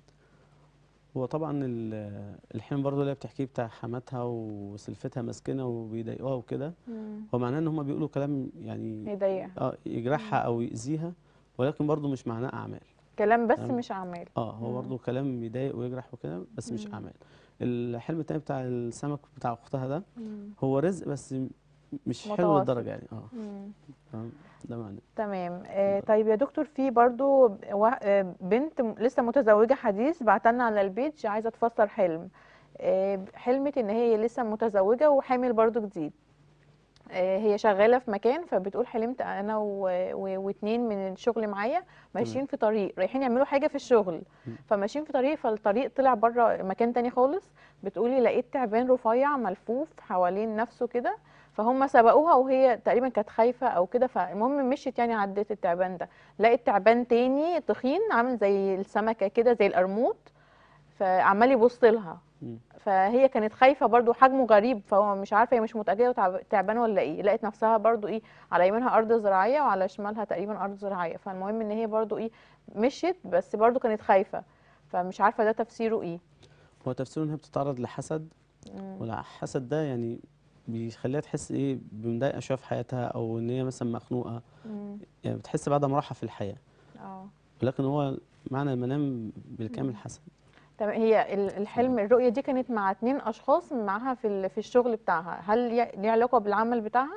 هو طبعا ال- الحلم برضه اللي هي بتحكيه بتاع حماتها وسلفتها مسكنه وبيضايقوها وكده هو معناه ان هم بيقولوا كلام يعني يضايقها اه يجرحها او يأذيها ولكن برضه مش معناه اعمال كلام بس تمام. مش اعمال اه هو برضه كلام يضايق ويجرح وكده بس مش اعمال الحلم التاني بتاع السمك بتاع اختها ده هو رزق بس م- مش حلو متوسط. للدرجه يعني اه مم. تمام ده معناه تمام آه طيب يا دكتور في برضو وا- آه، بنت م- لسه متزوجة حديث بعتلنا على البيج عايزة تفسر حلم آه حلمت ان هي لسه متزوجة وحامل برضو جديد آه هي شغالة في مكان فبتقول حلمت انا و... و... واتنين من الشغل معايا ماشيين في طريق رايحين يعملوا حاجة في الشغل فماشيين في طريق فالطريق طلع بره مكان تاني خالص بتقولي لقيت تعبان رفيع ملفوف حوالين نفسه كده فهم سبقوها وهي تقريبا كانت خايفه او كده فالمهم مشيت يعني عدت التعبان ده لقيت تعبان تاني تخين عامل زي السمكه كده زي القرموط فعمال يبص لها مم. فهي كانت خايفه برضو حجمه غريب فهو مش عارفه هي مش متاكده هو تعب- تعبان ولا ايه لقيت نفسها برضو ايه على يمينها ارض زراعيه وعلى شمالها تقريبا ارض زراعيه فالمهم ان هي برضو ايه مشيت بس برضو كانت خايفه فمش عارفه ده تفسيره ايه هو تفسيره ان هي بتتعرض لحسد والحسد ده يعني بيخليها تحس ايه بمضايقه شويه في حياتها او ان هي مثلا مخنوقه مم. يعني بتحس بعدم راحه في الحياه اه ولكن هو معنى المنام بالكامل حسد تمام هي ال- الحلم الرؤية دي كانت مع اتنين أشخاص معاها في ال- في الشغل بتاعها هل ليه ليه علاقة بالعمل بتاعها؟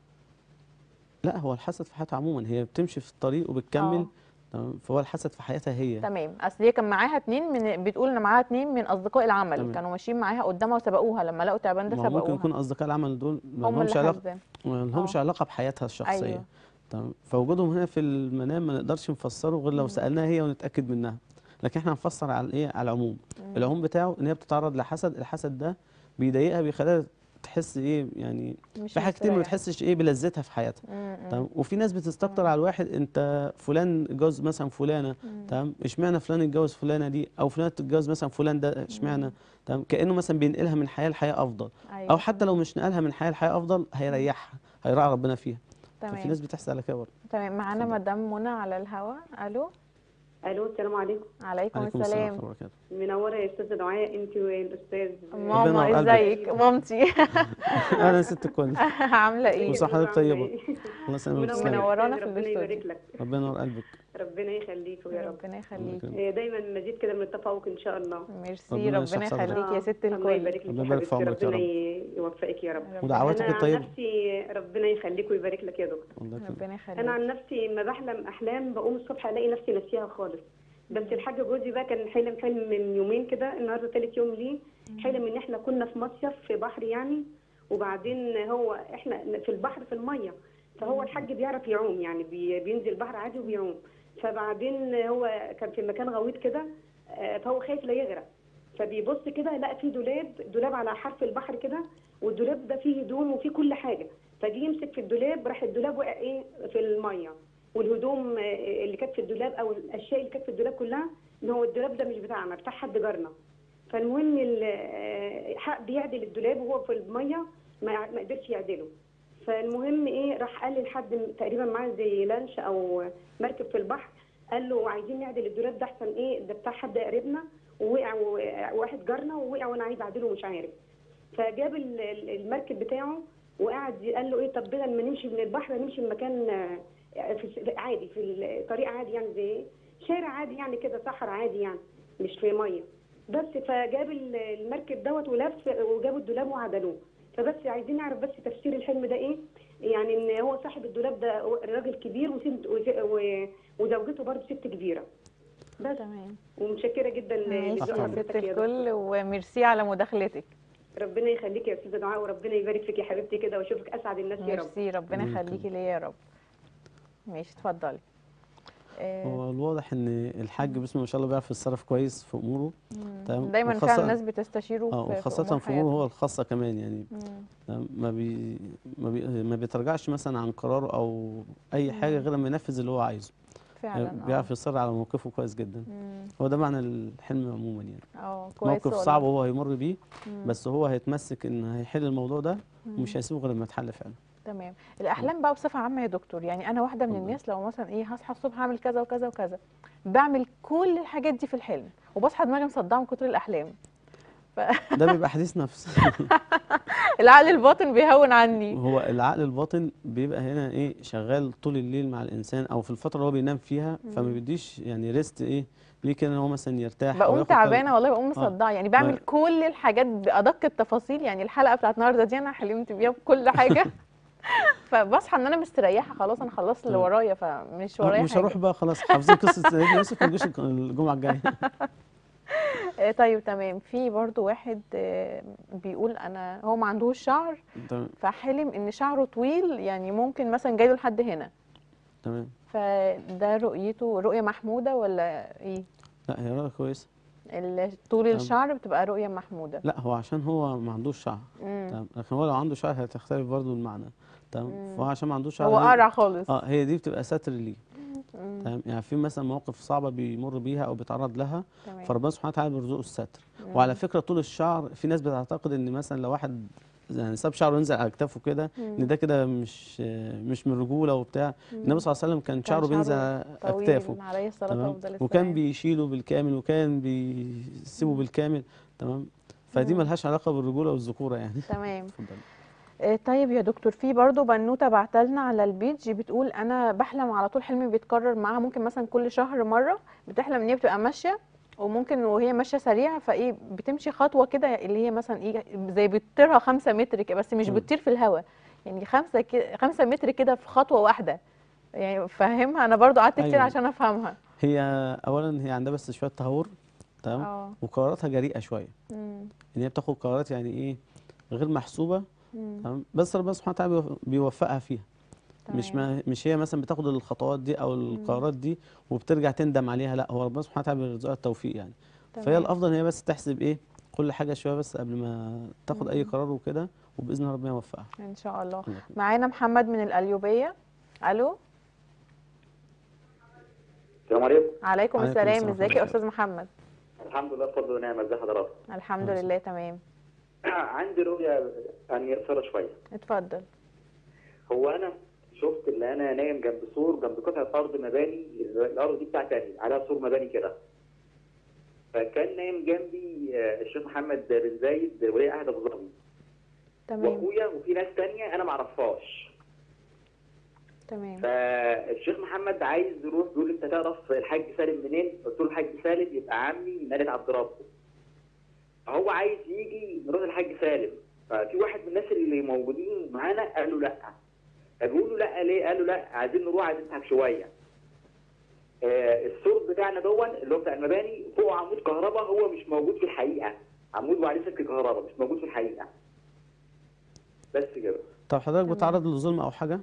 لا هو الحسد في حياتها عموما هي بتمشي في الطريق وبتكمل آه. تمام فهو الحسد في حياتها هي تمام أصل هي كان معاها اتنين من بتقول إن معاها اتنين من أصدقاء العمل تمام. كانوا ماشيين معاها قدامها وسبقوها لما لقوا تعبان ده ما هو ممكن سبقوها يكون اصدقاء العمل دول ما هم لهمش اللي علاقه حاسبين ما لهمش آه. علاقه بحياتها الشخصيه أيوه. تمام فوجودهم هنا في المنام ما نقدرش نفسره غير لو سالناها هي ونتاكد منها لكن احنا هنفسر على الايه على العموم العموم بتاعه ان هي بتتعرض لحسد الحسد ده بيضايقها بيخليها تحس ايه يعني مش في حاجات كتير ما مستريحة. بتحسش ايه بلذتها في حياتها مم، مم. تمام وفي ناس بتستكتر على الواحد انت فلان اتجوز مثلا فلانه تمام اشمعنى فلان اتجوز فلانه دي او فلان تتجوز مثلا فلان ده اشمعنى تمام كانه مثلا بينقلها من حياه لحياه افضل أيوه. او حتى لو مش نقلها من حياه لحياه افضل هيريحها هيراعي ربنا فيها ففي تمام ناس بتحس على كده برضه تمام معانا مدام منى على الهوا ألو الو السلام عليكم عليكم, عليكم السلام السلام ورحمه الله وبركاته منوره يا استاذه دعاء انت والاستاذ ماما ينور قلبك. ازيك مامتي اهلا يا ست الكل عاملة ايه؟ وصح حضرتك طيبه الله يسلمك منوره وتسلمي منورانا في ربنا الاستوديو. يبارك لك ربنا ينور قلبك ربنا يخليكم يا رب ربنا يخليك يكرمك. إيه، دايما مزيد كده من التفوق ان شاء الله ميرسي ربنا ربنا يشرح صدرك. يخليك يا ست الله الكل يبارك لك ربنا يا يبارك في حبيبتي عمرك يا ربنا رب. ي- يوفقك يا رب ودعواتك انا عن الطيبه نفسي ربنا يخليك ويبارك لك يا دكتور الله يكرمك ربنا يخليك انا عن نفسي لما بحلم احلام بقوم الصبح الاقي نفسي ناسيها خالص بس الحاج جوزي بقى كان حلم حلم من يومين كده النهارده ثالث يوم ليه حلم ان احنا كنا في مصيف في بحر يعني وبعدين هو احنا في البحر في الميه فهو الحاج بيعرف يعوم يعني بي- بينزل البحر عادي وبيعوم فبعدين هو كان في مكان غويط كده آه، فهو خايف لا يغرق فبيبص كده لقى في دولاب دولاب على حرف البحر كده والدولاب ده فيه هدوم وفيه كل حاجه فجي يمسك في الدولاب راح الدولاب وقع ايه في الميه والهدوم آه، اللي كانت في الدولاب او الاشياء اللي كانت في الدولاب كلها ان هو الدولاب ده مش بتاعنا بتاع حد جارنا فالمهم ال- آه، حق بيعدل الدولاب وهو في الميه ما ما قدرش يعدله فالمهم ايه راح قال لحد م- تقريبا معاه زي لانش او مركب في البحر قال له عايزين نعدل الدولاب ده احسن ايه ده بتاع حد قريبنا ووقع و- واحد جارنا ووقع وانا عايز اعدله ومش عارف فجاب ال- ال- المركب بتاعه وقعد قال له ايه طب بدل ما نمشي من البحر نمشي من مكان آه، في الس- عادي في الطريق عادي يعني زي شارع عادي يعني كده صحراء عادي يعني مش في ميه بس فجاب ال- المركب دوت ولف وجابوا الدولاب وعدلوه فبس عايزين نعرف بس تفسير الحلم ده ايه يعني ان هو صاحب الدولاب ده راجل كبير وست وز- و- وزوجته برضه ست كبيره بس تمام ومشكره جدا ل- ماشي لذوق يا حضرتك ست يا دكتور. الكل وميرسي على مداخلتك ربنا يخليك يا استاذه دعاء وربنا يبارك فيك يا حبيبتي كده واشوفك اسعد الناس يا رب ميرسي ربنا ربنا يخليكي ليا يا رب ماشي اتفضلي آه، هو الواضح ان الحاج بسم الله ما شاء الله بيعرف يتصرف كويس في اموره تمام دايما وخاصة- فعلا الناس بتستشيره اه في- في وخاصة أمور في اموره هو حياتهم. الخاصة كمان يعني مم. تمام؟ ما بي ما, بي ما بيتراجعش مثلا عن قراره او اي حاجة غير لما ينفذ اللي هو عايزه فعلا يعني آه. بيعرف يصر على موقفه كويس جدا مم. هو ده معنى الحلم عموما يعني اه كويس موقف والله. صعب هو هيمر بيه مم. بس هو هيتمسك ان هيحل الموضوع ده ومش هيسيبه غير لما يتحل فعلا تمام الاحلام بقى بصفه عامه يا دكتور يعني انا واحده من اتفضل. الناس لو مثلا ايه هصحى الصبح هعمل كذا وكذا وكذا بعمل كل الحاجات دي في الحلم وبصحى دماغي مصدعه من كتر الاحلام ده بيبقى حديث نفس العقل الباطن بيهون عني هو العقل الباطن بيبقى هنا ايه شغال طول الليل مع الانسان او في الفتره اللي هو بينام فيها فما بيديش يعني ريست ايه ليه كده ان هو مثلا يرتاح أو بقوم ياخد باله. تعبانه والله بقوم مصدعه يعني بعمل ما- كل الحاجات بادق التفاصيل يعني الحلقه بتاعت النهارده دي انا حلمت بيها بكل حاجه فبصحى ان انا مستريحه خلاص انا خلصت اللي تمام. ورايا فمش آه، ورايا مش حاجه هروح بقى خلاص حافظين قصه سيدنا يوسف ما نجيش الجمعه الجايه آه، طيب تمام في برضو واحد آه، بيقول انا هو ما عندهوش شعر تمام فحلم ان شعره طويل يعني ممكن مثلا جايله لحد هنا تمام فده رؤيته رؤية محمودة ولا ايه لا هي رأي كويسه ال- طول تمام. الشعر بتبقى رؤية محمودة لا هو عشان هو ما عندوش شعر مم. تمام لكن هو لو عنده شعر هتختلف برضو المعنى تمام فهو عشان ما عندوش شعر هو هي- قرع خالص اه هي دي بتبقى ستر ليه مم. تمام يعني في مثلا مواقف صعبه بيمر بيها او بيتعرض لها تمام فربنا سبحانه وتعالى بيرزقه الستر وعلى فكره طول الشعر في ناس بتعتقد ان مثلا لو واحد يعني ساب شعره ينزل على كتافه كده ان ده كده مش مش من رجوله وبتاع النبي صلى الله عليه وسلم كان كان شعره بينزل شعره على طويل اكتافه عليه الصلاة تمام والسلام وكان بيشيله بالكامل وكان بيسيبه بالكامل تمام فدي ملهاش علاقه بالرجوله والذكوره يعني تمام اتفضل آه، طيب يا دكتور في برضو بنوتة بعتلنا على البيج بتقول انا بحلم على طول حلمي بيتكرر معاها ممكن مثلا كل شهر مرة بتحلم ان هي بتبقى ماشية وممكن وهي ماشية سريع فايه بتمشي خطوة كده اللي هي مثلا ايه زي بتطيرها خمسة متر كده بس مش مم. بتطير في الهواء يعني خمسة كده خمسة متر كده في خطوة واحدة يعني فاهمها انا برضو قعدت كتير أيوة. عشان افهمها هي اولا هي عندها بس شويه تهور تمام اه وقراراتها جريئه شويه مم. ان هي بتاخد قرارات يعني ايه غير محسوبه مم. تمام بس ربنا سبحانه وتعالى بيوف- بيوفقها فيها مش تمام. ما مش هي مثلا بتاخد الخطوات دي او القرارات دي وبترجع تندم عليها لا هو ربنا سبحانه وتعالى بيرزقها التوفيق يعني فهي تمام. الافضل ان هي بس تحسب ايه كل حاجه شويه بس قبل ما تاخد اي قرار وكده وباذن الله ربنا يوفقها ان شاء الله الله يكرمك. معانا محمد من القليوبية الو السلام عليكم عليكم عليكم السلام السلام ازيك يا ورحمة استاذ محمد الحمد لله بفضل ونعمه ازي حضرتك الحمد ماشي. لله تمام عندي رؤيه يعني قصيره شويه اتفضل هو انا شفت ان انا نايم جنب سور جنب قطعه ارض مباني الارض دي بتاعتي أنا، عليها سور مباني كده فكان نايم جنبي آه، الشيخ محمد بن زايد ولي عهد ابو ظبي تمام واخويا وفي ناس تانية انا ما اعرفهاش تمام فالشيخ محمد عايز يروح بيقول لي انت تعرف الحاج سالم منين؟ قلت له الحاج سالم يبقى عمي من آلة عبد ربه. فهو عايز يجي نروح الحاج سالم ففي واحد من الناس اللي موجودين معانا قال له لا. فبيقول له لا ليه؟ قال له لا عايزين نروح عايزين نضحك شويه. آه السور بتاعنا دون اللي هو بتاع المباني فوق عمود كهرباء هو مش موجود في الحقيقه. عمود وعليه سلك كهرباء مش موجود في الحقيقه. بس كده. طب حضرتك بتعرض لظلم او حاجه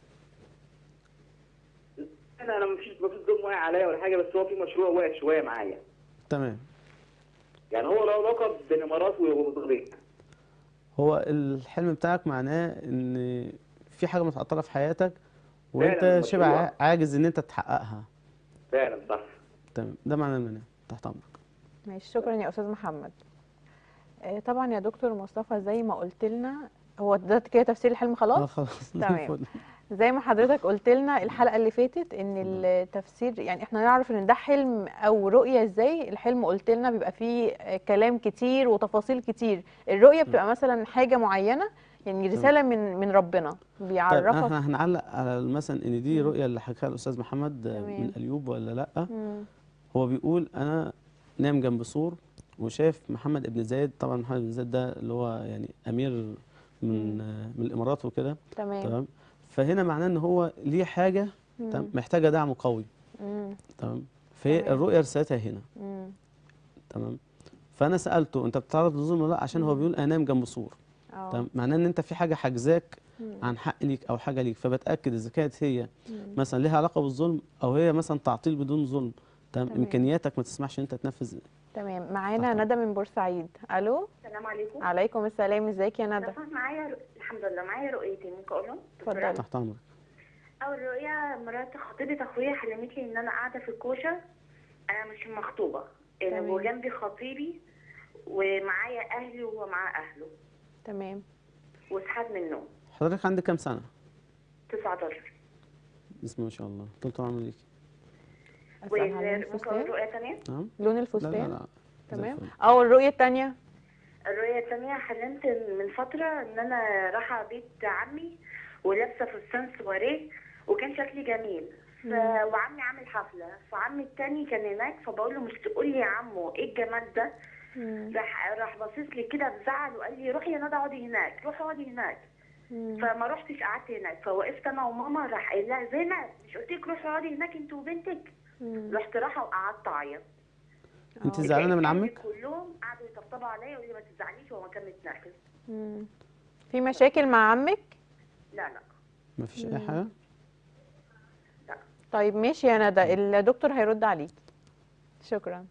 انا انا مفيش مفيش ظلم واقع عليا ولا حاجه بس هو في مشروع واقع شويه معايا. تمام يعني هو له علاقه بالامارات وابو ظبي هو الحلم بتاعك معناه ان في حاجه متعطله في حياتك فعلاً وانت شبه مشروع. عا- عاجز ان انت تحققها فعلا صح تمام ده معنى المنام تحت امرك ماشي شكرا يا استاذ محمد آه، طبعا يا دكتور مصطفى زي ما قلت لنا هو ده كده تفسير الحلم اه خلاص خلاص زي تمام. الفل. زي ما حضرتك قلت لنا الحلقه اللي فاتت ان التفسير يعني احنا نعرف ان ده حلم او رؤيه ازاي الحلم قلت لنا بيبقى فيه آه، كلام كتير وتفاصيل كتير الرؤيه بتبقى مثلا حاجه معينه يعني رساله من من ربنا طيب بيعرفك احنا هنعلق على مثلا ان دي رؤيه اللي حكاها الاستاذ محمد آه، تمام. من ايوب ولا لا مم. هو بيقول انا نام جنب سور وشاف محمد ابن زايد طبعا محمد بن زايد ده اللي هو يعني امير من آه، من الامارات وكده تمام تمام فهنا معناه ان هو ليه حاجه تمام محتاجه دعم قوي مم. تمام فهي تمام. الرؤيه رسالتها هنا مم. تمام فانا سالته انت بتتعرض للظلم ولا لا عشان هو بيقول انام جنب سور اه تمام معناه ان انت في حاجه حاجزاك عن حق ليك او حاجه ليك فبتاكد اذا كانت هي مثلا ليها علاقه بالظلم او هي مثلا تعطيل بدون ظلم تمام تمام. امكانياتك ما تسمحش انت تنفذ تمام معانا تحت ندى من بورسعيد الو السلام عليكم عليكم السلام ازيك يا ندى لو سمحت معايا الحمد لله معايا رؤيتين ممكن اقولهم اتفضلي. تحت امرك اول رؤيه مرات خطيبه اخويا حلمت لي ان انا قاعده في الكوشه انا مش مخطوبه تمام. يعني وجنبي خطيبي ومعايا اهلي وهو معاه اهله تمام وصحيت من النوم حضرتك عندك كام سنه 19 بسم الله ما شاء الله طول العمر ليكي اسال عن وممكن اقول الفستان رؤيه ثانيه تمام لون لا لا الفستان لا زي تمام الفل. او الرؤيه الثانيه الرؤيه الثانيه حلمت من فتره ان انا رايحه بيت عمي ولابسه فستان سواريه وكان شكلي جميل ف... وعمي عامل حفله فعمي التاني كان هناك فبقول له مش تقول لي يا عمو ايه الجمال ده راح راح باصص لي كده بزعل وقال لي روحي يا ندى اقعدي هناك روحي اقعدي هناك فما رحتش قعدت هناك فوقفت انا وماما راح قايل لها زينب مش قلت لك روحي اقعدي هناك انت وبنتك رحت رايحه وقعدت اعيط انت زعلانه من أهلي عمك كلهم قعدوا يطبطبوا عليا ويقولوا لي ما تزعليش هو كان متنرفز مم. في مشاكل مع عمك لا لا ما فيش اي حاجه طيب ماشي يا ندى الدكتور هيرد عليك شكرا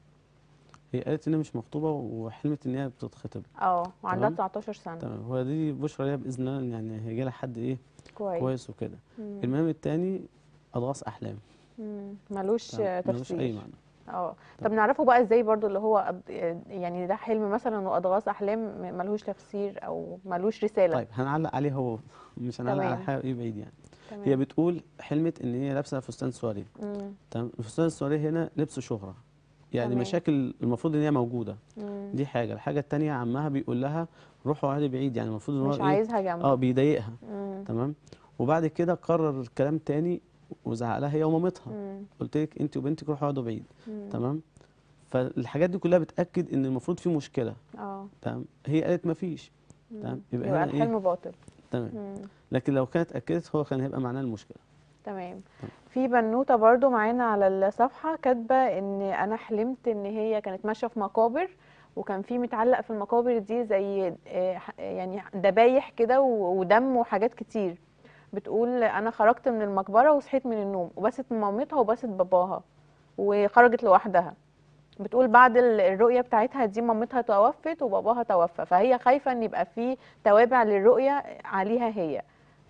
هي قالت انها مش مخطوبه وحلمت ان هي بتتخطب اه وعندها تمام. 19 سنه تمام هو دي بشرى ليها باذن الله يعني هيجي لها حد ايه كويس كويس وكده المهم التاني اضغاث احلام مم. ملوش تمام، ملوش اي تفسير معنى اه طب نعرفه بقى ازاي برضو اللي هو أض- يعني ده حلم مثلا واضغاث احلام م- ملهوش تفسير او ملوش رساله طيب هنعلق عليه هو مش هنعلق على تمام. حاجه ايه بعيد يعني تمام. هي بتقول حلمت ان هي لابسه فستان سواري مم. تمام الفستان السواري هنا لبس شهره يعني تمام. مشاكل المفروض ان هي موجوده مم. دي حاجه الحاجه التانية عمها بيقول لها روحوا اقعدي بعيد يعني المفروض ان هو مش ايه عايزها جنبه اه بيضايقها مم. تمام وبعد كده قرر الكلام تاني وزعق لها هي ومامتها مم. قلت لك انت وبنتك روحوا اقعدوا بعيد مم. تمام فالحاجات دي كلها بتاكد ان المفروض في مشكله اه تمام هي قالت ما فيش تمام يبقى يبقى هنا ايه الحلم باطل تمام مم. لكن لو كانت اكدت هو كان هيبقى معناه المشكله تمام في بنوته برضو معانا على الصفحه كاتبه ان انا حلمت ان هي كانت ماشيه في مقابر وكان في متعلق في المقابر دي زي آه، ح- يعني ذبايح كده و- ودم وحاجات كتير بتقول انا خرجت من المقبره وصحيت من النوم وبست مامتها وبست باباها وخرجت لوحدها بتقول بعد ال- الرؤيه بتاعتها دي مامتها توفت وباباها توفى فهي خايفه ان يبقى في توابع للرؤيه عليها هي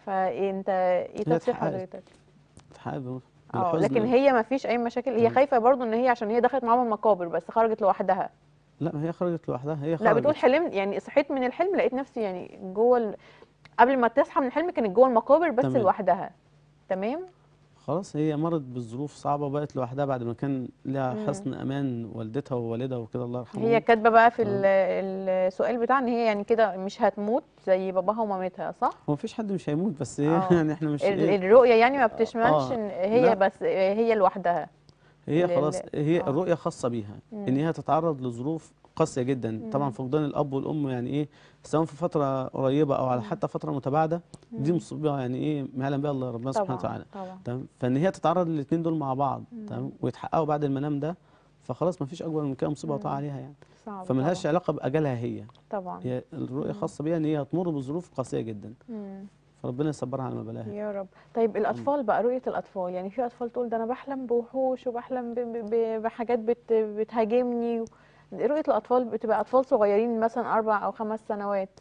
فانت ايه تفسير اتحققت. حضرتك تحقق بال- اه بالحزن. لكن هي ما فيش اي مشاكل هي تمام. خايفه برضو ان هي عشان هي دخلت معاهم المقابر بس خرجت لوحدها لا ما هي خرجت لوحدها هي لا بتقول خرجت حلمت يعني صحيت من الحلم لقيت نفسي يعني جوه ال... قبل ما تصحى من الحلم كانت جوه المقابر بس تمام. لوحدها تمام خلاص هي مرت بظروف صعبه وبقت لوحدها بعد ما كان لها مم. حسن امان والدتها ووالدها وكده الله يرحمهم هي كاتبه بقى في آه. ال- السؤال بتاعها ان هي يعني كده مش هتموت زي باباها ومامتها صح هو مفيش حد مش هيموت بس هي آه. يعني احنا مش ال- إيه الرؤيه يعني ما بتشملش آه. ان هي لا. بس هي لوحدها هي لل- خلاص هي آه. الرؤيه خاصه بيها ان هي تتعرض لظروف قاسيه جدا طبعا فقدان الاب والام يعني ايه سواء في فتره قريبه او على حتى فتره متباعده دي مصيبه يعني ايه ما يعلم بها الله ربنا سبحانه طبعا وتعالى طبعا تمام فان هي تتعرض للاثنين دول مع بعض تمام ويتحققوا بعد المنام ده فخلاص ما فيش اكبر من كده مصيبه وقع عليها يعني صعب فملهاش طبعا. علاقه باجلها هي طبعا هي الرؤيه خاصه بيها ان هي هتمر بظروف قاسيه جدا مم. فربنا يصبرها على ما بلاها يا رب طيب الاطفال بقى رؤيه الاطفال يعني في اطفال تقول ده انا بحلم بوحوش وبحلم ب- ب- ب- بحاجات بت بتهاجمني رؤيه الاطفال بتبقى اطفال صغيرين مثلا اربع او خمس سنوات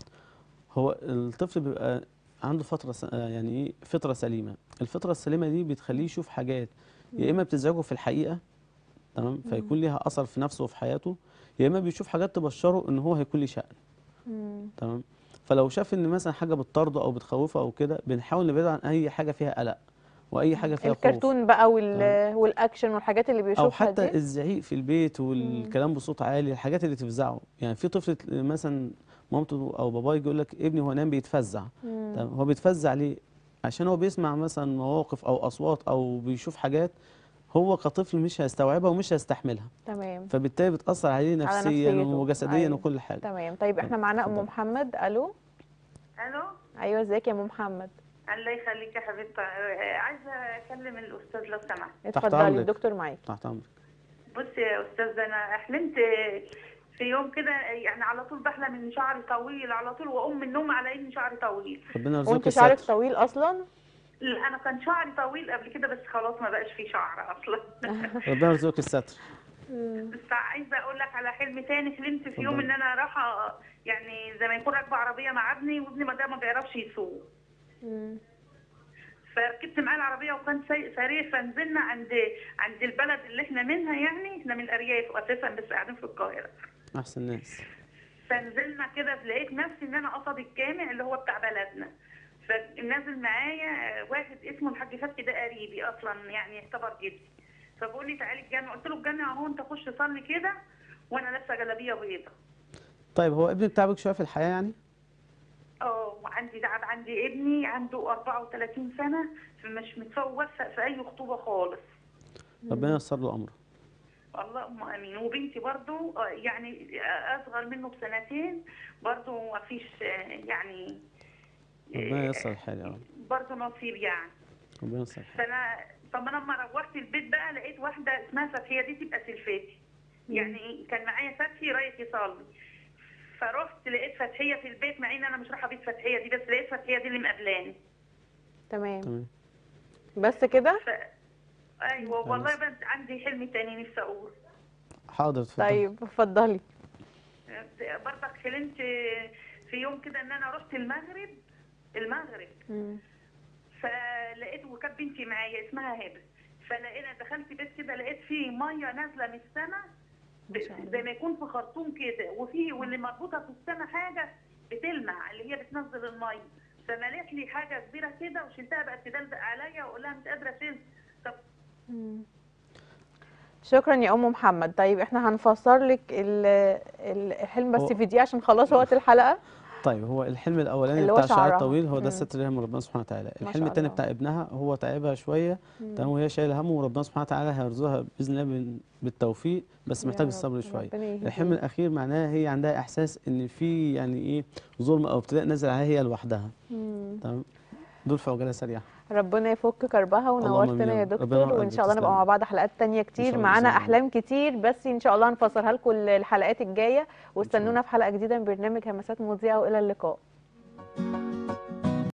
هو الطفل بيبقى عنده فترة س- آه يعني ايه فطرة سليمة الفطرة السليمة دي بتخليه يشوف حاجات يا إما بتزعجه في الحقيقة تمام فيكون ليها أثر في نفسه وفي حياته يا إما بيشوف حاجات تبشره إن هو هيكون ليه شأن مم. تمام فلو شاف إن مثلا حاجة بتطارده أو بتخوفه أو كده بنحاول نبعد عن أي حاجة فيها قلق وأي حاجة فيها خوف الكرتون بقى وال... والاكشن والحاجات اللي بيشوفها او حتى دي الزعيق في البيت والكلام بصوت عالي الحاجات اللي تفزعه يعني في طفل ت- مثلا مامته او باباه يجي يقول لك ابني هو نام بيتفزع تمام هو بيتفزع ليه عشان هو بيسمع مثلا مواقف او اصوات او بيشوف حاجات هو كطفل مش هيستوعبها ومش هيستحملها تمام فبالتالي بتاثر عليه نفسيا نفسيته. وجسديا أيوة. وكل حاجه تمام طيب احنا معانا ام اتفضل. محمد الو الو ايوه ازيك يا ام محمد الله يخليك يا حبيبتي آه، عايزه اكلم الاستاذ لو سمحت اتفضلي أمرك. الدكتور معاك تحت امرك بصي يا استاذ انا حلمت في يوم كده يعني على طول بحلم ان شعري طويل على طول واقوم من النوم على ان شعري طويل ربنا وانت يرزقك شعرك الستر طويل اصلا لا انا كان شعري طويل قبل كده بس خلاص ما بقاش فيه شعر اصلا ربنا يرزقك الستر بس عايزه اقول لك على حلم تاني حلمت في يوم اتفضلي. ان انا رايحه يعني زي ما يكون راكبه عربيه مع ابني وابني ما ده ما بيعرفش يسوق فركبت معاه العربيه وكان سايق سريع فنزلنا عند عند البلد اللي احنا منها يعني احنا من الارياف اساسا بس قاعدين في القاهره احسن ناس فنزلنا كده لقيت نفسي ان انا قصد الجامع اللي هو بتاع بلدنا فنازل معايا واحد اسمه الحاج فتحي ده قريبي اصلا يعني يعتبر جدي فبقول لي تعالي الجامع قلت له الجامع اهو انت خش صلي كده وانا لابسه جلابيه بيضه طيب هو ابنك تعبك شويه في الحياه يعني اه وعندي تعب عندي ابني عنده 34 سنه فمش متوفق في اي خطوبه خالص ربنا ييسر له امره اللهم امين وبنتي برضو آه، يعني اصغر منه بسنتين برضو ما فيش آه، يعني ربنا ييسر الحال يا رب برضو نصيب يعني ربنا ييسر الحال فانا طب انا لما روحت البيت بقى لقيت واحده اسمها فتحيه دي تبقى سلفتي يعني كان معايا فتحي رايح يصلي فرحت لقيت فتحيه في البيت مع ان انا مش رايحه بيت فتحيه دي بس لقيت فتحيه دي اللي مقابلاني تمام تمام بس كده ف... ايوه والله بس عندي حلم تاني نفسي اقول حاضر اتفضل طيب اتفضلي برضك حلمت في يوم كده ان انا رحت المغرب المغرب مم. فلقيت وكانت بنتي معايا اسمها هبه فلقينا دخلت بيت كده لقيت فيه ميه نازله من السماء ما شاء الله. زي ما يكون في خرطوم كده وفي واللي مربوطه في السماء حاجه بتلمع اللي هي بتنزل الميه فمليت لي حاجه كبيره كده وشلتها بقت تدلدق عليا واقول لها مش قادره اشيل طب مم. شكرا يا ام محمد طيب احنا هنفسر لك ال- ال- الحلم بس هو- في دي عشان خلاص وقت الحلقه طيب هو الحلم الاولاني اللي هو بتاع الشعر شعرها. الطويل هو مم. ده ستر ليها من ربنا سبحانه وتعالى ما الحلم شاء الثاني الله. بتاع ابنها هو تعبها شويه تمام وهي شايله همه وربنا سبحانه وتعالى هيرزقها باذن الله بال- بالتوفيق بس يا محتاج رب، الصبر شويه ربنا يهديها. الحلم الاخير معناه هي عندها احساس ان في يعني ايه ظلم او ابتلاء نازل عليها هي لوحدها مم. تمام دول في عجاله سريعه ربنا يفك كربها اللهم ونورتنا آمين يا يا رب. ربنا دكتور يوفقك وان شاء الله نبقى وتسلمي. مع بعض حلقات تانية كتير الله معانا بإذن الله. احلام كتير بس ان شاء الله هنفسرها لكم الحلقات الجايه واستنونا في حلقه جديده من برنامج همسات مذيعه والى اللقاء